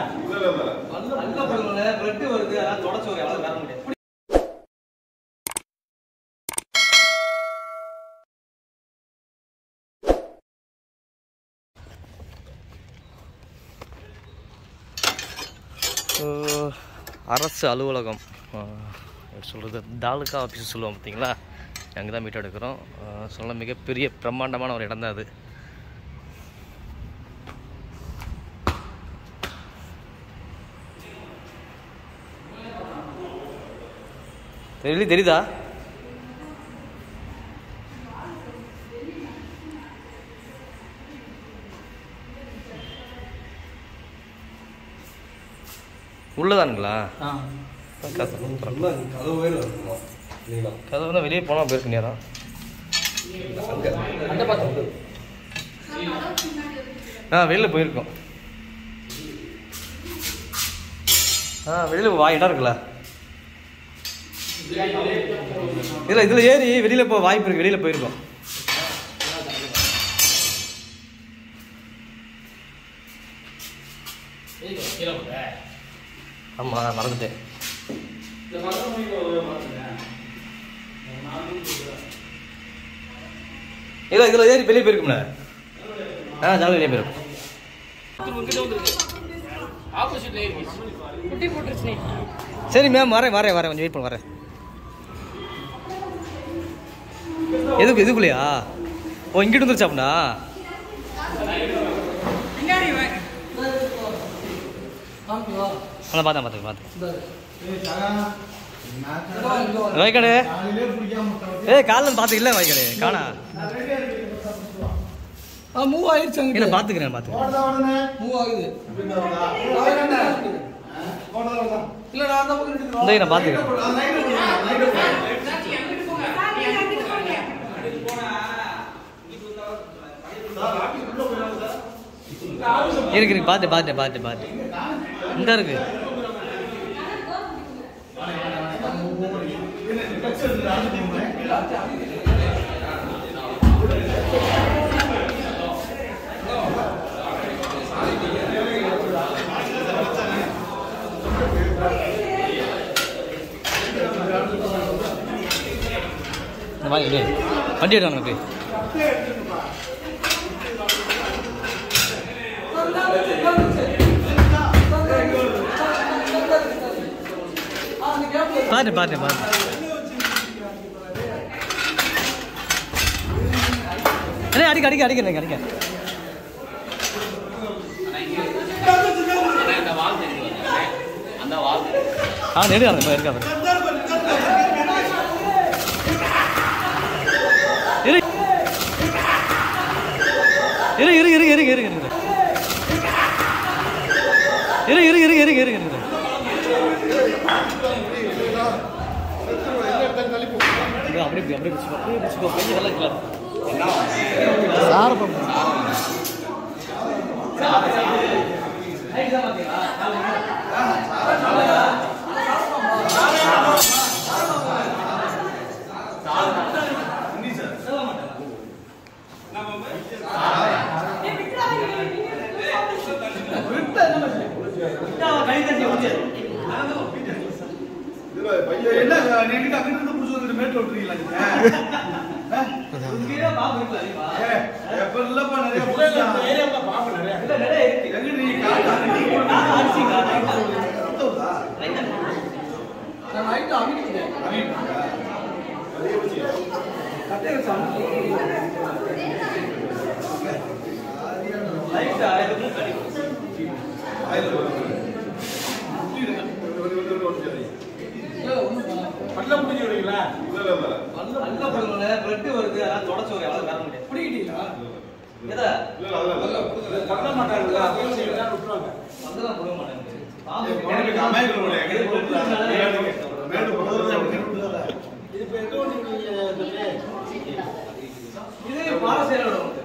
இல்ல இல்ல நல்ல பொருள் பிரெட் வருது அதான் தொடச்சு ஒரு எவ்வளவு வர முடியாது அரசு அலுவலகம் எப்படி சொல்கிறது தாலுக்கா ஆஃபீஸ் சொல்லுவோம் பார்த்தீங்களா அங்கே தான் மீட் எடுக்கிறோம் அஹ் சொல்ல மிகப்பெரிய பிரம்மாண்டமான ஒரு இடம் தான் அது தெரியல தெரியுதா உள்ளதானுங்களா கதவு வேறு இருக்குமா நீளம் கதவு தான் வெளியே போனால் போயிருக்கு நேரம் அந்த பக்கம் ஆ வெளியில் போயிருக்கோம் ஆ வெளியில் வா இடம் இருக்குல்ல இதில் இதில் ஏறி வெளியில் போக வாய்ப்பு இருக்கு வெளியில் போயிருக்கோம் ஆமாம் மறந்துட்டேன் இல்லை இதில் ஏறி வெளியே போயிருக்கும்ல ஆ ஜாலி வெளியே போயிருக்கும் சரி மேம் வரேன் வரேன் வரேன் கொஞ்சம் வெயிட் பண்ண வரேன் எதுக்கு இதுக்குள்ளேயா ஓ இங்கிட்டு வந்துருச்சு அப்படின்னா அதான் பார்த்தேன் பார்த்தேன் பார்த்தேன் வைக்கடே ஏய் காலம் பார்த்து இல்லை வைக்கடே காணா மூவ் ஆயிடுச்சு அங்கிட்டு. இல்லை பார்த்துக்கிறேன் பார்த்துக்கிறேன் மூவ் ஆகுது இல்ல நான் அந்த பக்கம் எடுத்துக்கிறேன் இந்த நான் பார்த்துக்கிறேன் இருக்கு இருக்கு பார்த்து பார்த்து பார்த்து பார்த்து இந்த இருக்கு இந்த மாதிரி இரு. வண்டி எடுவாங்க போய் பாட்டு பாட்டு பாட்டு அண்ணே அடிக்க அடிக்க அடிக்கிறேன் அடிக்க ஆ நெடு அந்த இருக்கா பாரு. இரு இரு இரு இரு இரு இரு இரு இரு இரு இரு இரு இரு இரு இது அப்படியே அப்படியே பிடிச்சிக்கோ அப்படியே பிடிச்சிக்கோ கொஞ்சம் நல்லா இருக்கலாம் இதுல பையன் என்ன நீங்க அங்கிட்டு இருந்து புடிச்சு வந்துட்டு மேட்டு விட்டுறீங்களா நீங்க ஏ, எப்ப இல்லப்பா நிறைய புடிச்சா. எங்க நீ காட்டு, அங்க நீ போட்டு சுத்தவுதா? நான் night அவிட்டுட்டேன். அவிட்டுட்டா? கட்டையை வச்சு அவிட்டு. வாயில போடு. பல்ல முடிஞ்சு வரீங்களா இல்ல இல்ல நல்ல பொருள் பிரெட் வருது அதான் தொடச்சு ஒரு எவ்வளவு வர முடியாது பிடிக்கிட்டீங்களா எதா இல்ல இல்ல பண்ண மாட்டாங்கல்ல அப்பயும் செய்யலாம் விட்டுருவாங்க வந்தெல்லாம் கொடுக்க மாட்டேன் உனக்கு அமையல போல, எங்க போட்டு மேடு போடுறது அப்படி விட்டுறதா? இது இப்ப எங்க நீங்க இது பாரசேரோட வந்து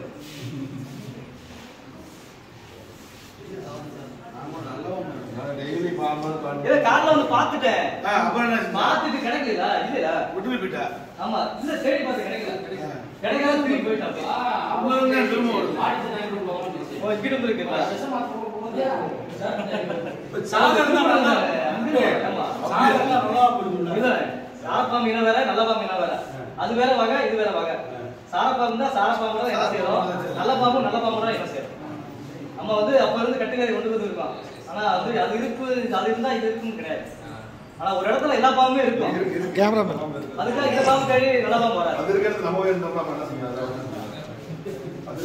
நான் daily பாம்பு பாம்பு. இதை காலைல வந்து பார்த்துட்டேன் ஆ, அப்புறம் என்ன செஞ்சா? பார்த்துட்டு கிடைக்கல இல்லையா விட்டுட்டு போயிட்டா ஆமா இல்ல தேடி பார்த்து கிடைக்கல கிடைக்காத திரும்பி போயிட்டான் அவ்வளவு நேரம் திரும்ப வருது ஓ இங்கிட்டு வந்து இருக்கு சாகர் தான் நல்லா அன்பு. ஆமா. சாகர் தான் நல்லா புரிஞ்சுள்ள. இல்ல, சாரப்பாம்பு இனம் வேற நல்ல பாம்பு இனம் வேற அது வேற வகை இது வேற வகை சாரப்பாம்பு தான் சாரப்பாம்பு தான் என்ன செய்யறோம் நல்ல பாம்பு நல்ல பாம்பு தான் என்ன செய்யறோம் நம்ம வந்து அப்ப இருந்து கட்டுக்கதை கொண்டு வந்துருக்கோம் ஆனா அது அது இருக்கு அது இருந்தா இது இருக்குன்னு கிடையாது ஆனா ஒரு இடத்துல எல்லா பாம்புமே இருக்கும் அதுக்காக இந்த பாம்பு கழி நல்ல பாம்பு வராது அது இருக்கிறது நம்ம இருந்தோம்னா பண்ண செய்யாது அது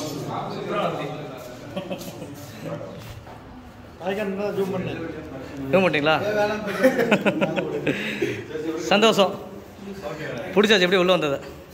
ஜூம் பண்ணிட்டீங்களா சந்தோஷம் பிடிச்சாச்சு எப்படி உள்ள வந்தது